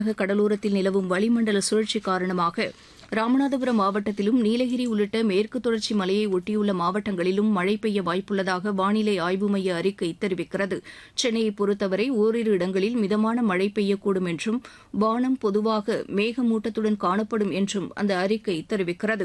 கடலோரத்தில் நிலவும் வளிமண்டல சுழற்சி காரணமாக ராமநாதபுரம் மாவட்டத்திலும் நீலகிரி உள்ளிட்ட மேற்கு தொடர்ச்சி மலையை ஒட்டியுள்ள மாவட்டங்களிலும் மழை பெய்ய வாய்ப்புள்ளதாக வானிலை ஆய்வு மைய அறிக்கை தெரிவிக்கிறது சென்னையை பொறுத்தவரை ஓரிரு இடங்களில் மிதமான மழை பெய்யக்கூடும் என்றும் வானம் பொதுவாக மேகமூட்டத்துடன் காணப்படும் என்றும் அந்த அறிக்கை தெரிவிக்கிறது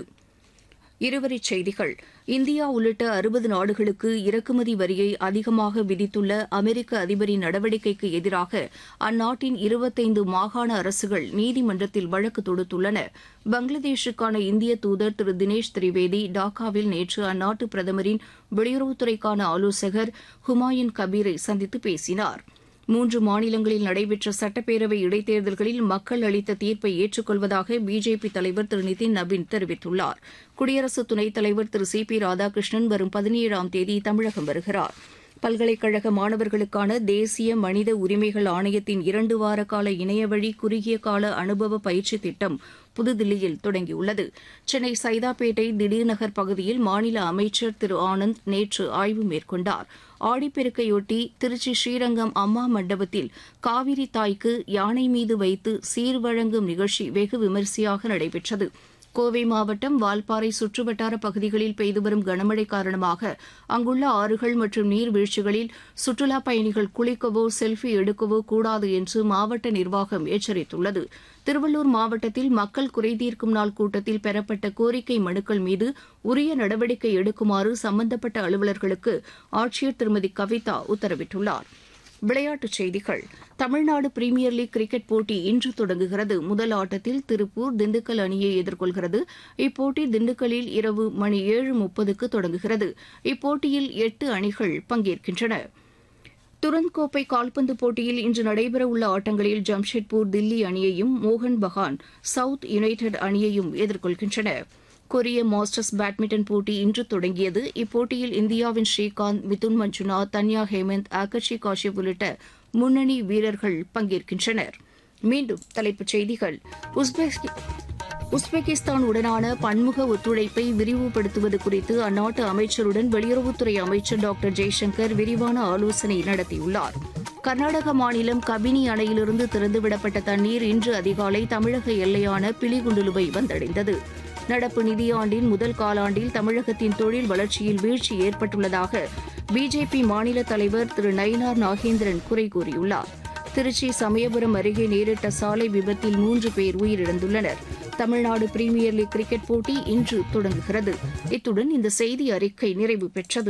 இருவரிச் செய்திகள் இந்தியா உள்ளிட்ட அறுபது நாடுகளுக்கு இறக்குமதி வரியை அதிகமாக விதித்துள்ள அமெரிக்க அதிபரின் நடவடிக்கைக்கு எதிராக அந்நாட்டின் இருபத்தைந்து மாகாண அரசுகள் நீதிமன்றத்தில் வழக்கு தொடுத்துள்ளன பங்களாதேஷுக்கான இந்திய தூதர் திரு தினேஷ் திரிவேதி டாக்காவில் நேற்று அந்நாட்டு பிரதமரின் வெளியுறவுத்துறைக்கான ஆலோசகர் ஹுமாயூன் கபீரை சந்தித்து பேசினார் மூன்று மாநிலங்களில் நடைபெற்ற சட்டப்பேரவை இடைத்தேர்தல்களில் மக்கள் அளித்த தீர்ப்பை ஏற்றுக்கொள்வதாக பிஜேபி தலைவர் திரு நிதின் நவீன் தெரிவித்துள்ளார் குடியரசு துணைத் தலைவர் திரு சி பி ராதாகிருஷ்ணன் வரும் பதினேழாம் தேதி தமிழகம் வருகிறார் பல்கலைக்கழக மாணவர்களுக்கான தேசிய மனித உரிமைகள் ஆணையத்தின் இரண்டு வார கால இணையவழி குறுகிய கால அனுபவ பயிற்சி திட்டம் புதுதில்லியில் தொடங்கியுள்ளது சென்னை சைதாப்பேட்டை திடீர்நகர் பகுதியில் மாநில அமைச்சர் திரு ஆனந்த் நேற்று ஆய்வு மேற்கொண்டார் ஆடிப்பெருக்கையொட்டி திருச்சி ஸ்ரீரங்கம் அம்மா மண்டபத்தில் காவிரி தாய்க்கு யானை மீது வைத்து சீர் வழங்கும் நிகழ்ச்சி வெகு விமரிசையாக நடைபெற்றது கோவை மாவட்டம் வால்பாறை சுற்றுவட்டார பகுதிகளில் பெய்து வரும் கனமழை காரணமாக அங்குள்ள ஆறுகள் மற்றும் நீர்வீழ்ச்சிகளில் சுற்றுலாப் பயணிகள் குளிக்கவோ செல்ஃபி எடுக்கவோ கூடாது என்று மாவட்ட நிர்வாகம் எச்சரித்துள்ளது திருவள்ளூர் மாவட்டத்தில் மக்கள் குறைதீர்க்கும் நாள் கூட்டத்தில் பெறப்பட்ட கோரிக்கை மனுக்கள் மீது உரிய நடவடிக்கை எடுக்குமாறு சம்பந்தப்பட்ட அலுவலர்களுக்கு ஆட்சியர் திருமதி கவிதா உத்தரவிட்டுள்ளார் விளையாட்டுச் செய்திகள் தமிழ்நாடு பிரீமியர் லீக் கிரிக்கெட் போட்டி இன்று தொடங்குகிறது முதல் ஆட்டத்தில் திருப்பூர் திண்டுக்கல் அணியை எதிர்கொள்கிறது இப்போட்டி திண்டுக்கல்லில் இரவு மணி ஏழு முப்பதுக்கு தொடங்குகிறது இப்போட்டியில் எட்டு அணிகள் பங்கேற்கின்றன துரந்த் கோப்பை கால்பந்து போட்டியில் இன்று நடைபெறவுள்ள ஆட்டங்களில் ஜம்ஷெட்பூர் தில்லி அணியையும் மோகன் பகான் சவுத் யுனைடெட் அணியையும் எதிர்கொள்கின்றன கொரிய மாஸ்டர்ஸ் பேட்மிண்டன் போட்டி இன்று தொடங்கியது இப்போட்டியில் இந்தியாவின் ஸ்ரீகாந்த் மிதுன் மஞ்சுநாத் தன்யா ஹேமந்த் ஆகர்ஷி காஷ்யப் உள்ளிட்ட முன்னணி வீரர்கள் பங்கேற்கின்றனர் மீண்டும் தலைப்புச் செய்திகள் உஸ்பெக் உஸ்பெகிஸ்தான் உடனான பன்முக ஒத்துழைப்பை விரிவுபடுத்துவது குறித்து அந்நாட்டு அமைச்சருடன் வெளியுறவுத்துறை அமைச்சர் டாக்டர் ஜெய்சங்கர் விரிவான ஆலோசனை நடத்தியுள்ளார் கர்நாடக மாநிலம் கபினி அணையிலிருந்து திறந்துவிடப்பட்ட தண்ணீர் இன்று அதிகாலை தமிழக எல்லையான பிலிகுண்டுலுவை வந்தடைந்தது நடப்பு நிதியாண்டின் முதல் காலாண்டில் தமிழகத்தின் தொழில் வளர்ச்சியில் வீழ்ச்சி ஏற்பட்டுள்ளதாக பிஜேபி மாநில தலைவர் திரு நயினார் நாகேந்திரன் குறை கூறியுள்ளார் திருச்சி சமயபுரம் அருகே நேரிட்ட சாலை விபத்தில் மூன்று பேர் உயிரிழந்துள்ளனர் தமிழ்நாடு பிரீமியர் லீக் கிரிக்கெட் போட்டி இன்று தொடங்குகிறது இத்துடன் இந்த செய்தி அறிக்கை நிறைவு பெற்றது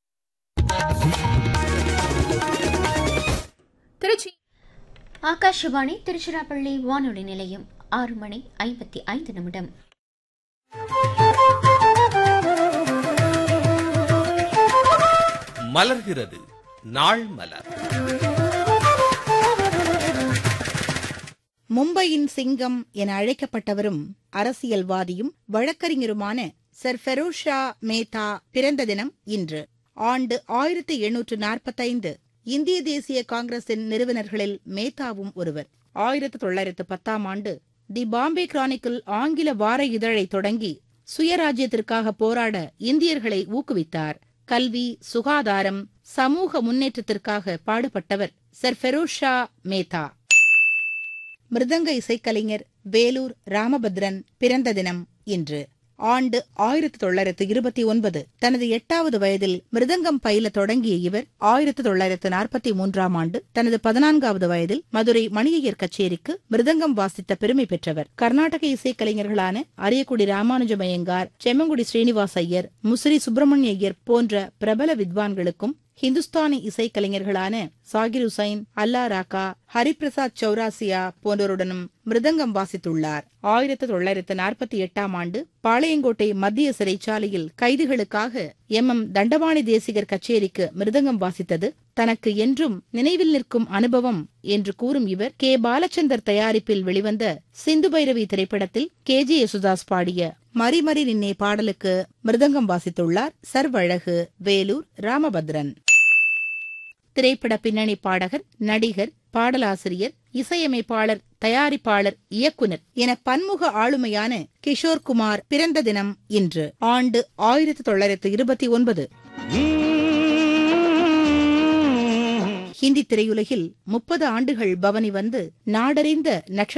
திருச்சி ஆகாஷவாணி திருச்சிராப்பள்ளி வானொலி நிலையம் ஆறு மணி ஐம்பத்தி ஐந்து நிமிடம் மலர்கிறது நாள் மலர் மும்பையின் சிங்கம் என அழைக்கப்பட்டவரும் அரசியல்வாதியும் வழக்கறிஞருமான சர் ஃபெரோஷா மேத்தா பிறந்த தினம் இன்று ஆண்டு ஆயிரத்தி எண்ணூற்று நாற்பத்தைந்து இந்திய தேசிய காங்கிரசின் நிறுவனர்களில் மேத்தாவும் ஒருவர் ஆயிரத்தி தொள்ளாயிரத்து பத்தாம் ஆண்டு தி பாம்பே கிரானிக்கிள் ஆங்கில வார இதழை தொடங்கி சுயராஜ்யத்திற்காக போராட இந்தியர்களை ஊக்குவித்தார் கல்வி சுகாதாரம் சமூக முன்னேற்றத்திற்காக பாடுபட்டவர் சர் ஃபெரோஷா மேத்தா மிருதங்க இசைக்கலைஞர் வேலூர் ராமபத்ரன் பிறந்த தினம் இன்று ஆண்டு ஆயிரத்தி தொள்ளாயிரத்து இருபத்தி ஒன்பது தனது எட்டாவது வயதில் மிருதங்கம் பயில தொடங்கிய இவர் ஆயிரத்தி தொள்ளாயிரத்து நாற்பத்தி மூன்றாம் ஆண்டு தனது பதினான்காவது வயதில் மதுரை மணியையர் கச்சேரிக்கு மிருதங்கம் வாசித்த பெருமை பெற்றவர் கர்நாடக இசைக்கலைஞர்களான அரியக்குடி ராமானுஜமயங்கார் செம்மங்குடி ஸ்ரீனிவாஸ் ஐயர் முசிறி சுப்பிரமணிய ஐயர் போன்ற பிரபல வித்வான்களுக்கும் ஹிந்துஸ்தானி இசைக்கலைஞர்களான சாகிர் ஹுசைன் அல்லா ராக்கா ஹரிபிரசாத் சௌராசியா போன்றோருடனும் மிருதங்கம் வாசித்துள்ளார் ஆயிரத்தி தொள்ளாயிரத்து நாற்பத்தி எட்டாம் ஆண்டு பாளையங்கோட்டை மத்திய சிறைச்சாலையில் கைதிகளுக்காக எம் எம் தண்டபாணி தேசிகர் கச்சேரிக்கு மிருதங்கம் வாசித்தது தனக்கு என்றும் நினைவில் நிற்கும் அனுபவம் என்று கூறும் இவர் கே பாலச்சந்தர் தயாரிப்பில் வெளிவந்த சிந்து பைரவி திரைப்படத்தில் கே ஜே யேசுதாஸ் பாடிய மரிமரி நின்னே பாடலுக்கு மிருதங்கம் வாசித்துள்ளார் சர்வழகு வேலூர் ராமபத்ரன் திரைப்பட பின்னணி பாடகர் நடிகர் பாடலாசிரியர் இசையமைப்பாளர் தயாரிப்பாளர் இயக்குனர் என பன்முக ஆளுமையான கிஷோர் குமார் பிறந்த தினம் இன்று ஆண்டு ஆயிரத்தி தொள்ளாயிரத்து இருபத்தி ஒன்பது ஹிந்தி திரையுலகில் முப்பது ஆண்டுகள் பவனி வந்து நாடறிந்த நட்ச